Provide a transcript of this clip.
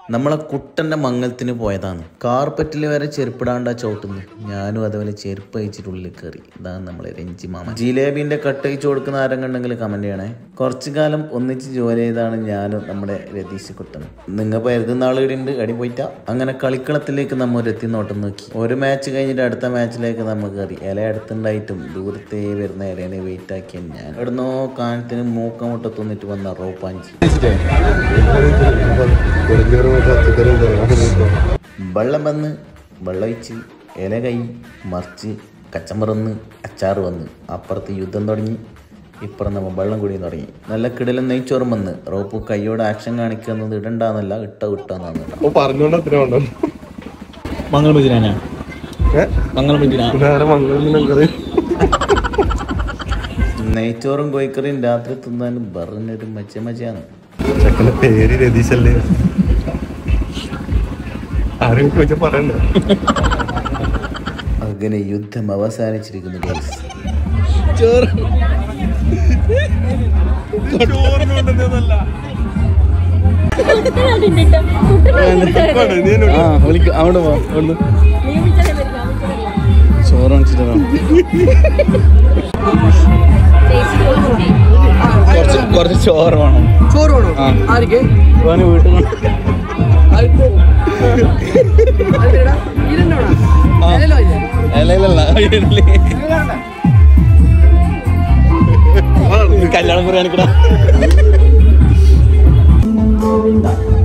നമ്മളെ കുട്ടൻ്റെ മംഗലത്തിന് പോയതാണ് കാർപ്പറ്റിൽ വരെ ചെരുപ്പിടാണ്ടാ ചവിട്ടുന്നു ഞാനും അതുപോലെ ചെരുപ്പ് അയച്ചിട്ട് ഉള്ളിൽ കയറി ഇതാണ് നമ്മളെ രഞ്ജി മാമ ജിലേബിന്റെ കട്ട് അയച്ചു കൊടുക്കുന്ന ആരെങ്കിലും കമന്റ് ചെയ്യണേ കുറച്ചു കാലം ഒന്നിച്ച് ജോലി ചെയ്താണ് ഞാനും നമ്മുടെ രതീഷ് കുട്ടനും നിങ്ങൾ പരുതുന്ന ആൾ ഇവിടെ ഉണ്ട് അടി പോയിട്ടാ അങ്ങനെ കളിക്കളത്തിലേക്ക് നമ്മൾ ഒരു എത്തി നോട്ടം നോക്കി ഒരു മാച്ച് കഴിഞ്ഞിട്ട് അടുത്ത മാച്ചിലേക്ക് നമ്മൾ കയറി ഇല അടുത്തുണ്ടായിട്ടും ദൂരത്തേ വരുന്ന ഇലേനെ വെയിറ്റ് ആക്കിയ ഞാൻ ഇവിടുന്നോ കാനത്തിന് മൂക്കമുട്ട തിന്നിട്ട് വന്ന റോപ്പാഞ്ചി വെള്ളം വന്ന് വെള്ളമൊഴിച്ച് ഇല കൈ മറിച്ച് കച്ചമ്പറന്ന് അച്ചാറ് വന്ന് അപ്പുറത്ത് യുദ്ധം തുടങ്ങി ഇപ്പുറം നമ്മൾ വെള്ളം കുടിയും തുടങ്ങി നല്ല കിടലും നെയ്ച്ചോറും വന്ന് റോപ്പ് കൈയോട് ആക്ഷൻ കാണിക്കുന്നത് ഇടണ്ടാന്നല്ല ഇട്ട വിട്ടാന്നാണ് അപ്പൊ പറഞ്ഞോണ്ട് അത്ര ഉണ്ടോ മംഗളം ബജിനാ മംഗളം ബജിനാ വേറെ മംഗളം നെയ്ച്ചോറും കോഴിക്കറിയും രാത്രി തിന്നാനും പറഞ്ഞൊരു മച്ച മച്ചയാണ് ചെക്കന്റെ പേര് രതീശല്ലേ ആരും ചോദിച്ചാ പറയണ്ട അങ്ങനെ യുദ്ധം അവസാനിച്ചിരിക്കുന്നു ഗൈസ് ആ വിളിക്ക അവിടെ പോ അവിടുന്ന് ചോറ് വാങ്ങിച്ചിട്ട് കുറച്ച് കുറച്ച് ചോറ് വേണം ചോറ് വേണോ ആ. ആർക്ക് ഓന് വീട്ടിൽ കൊണ്ട് അതെടാ ഇരണ്ടോടാ ആ. ഇലയിലോ ഇല്ലേ? അല്ലല്ല വീട്ടില് കല്യാണം പറയാനിക്കടാ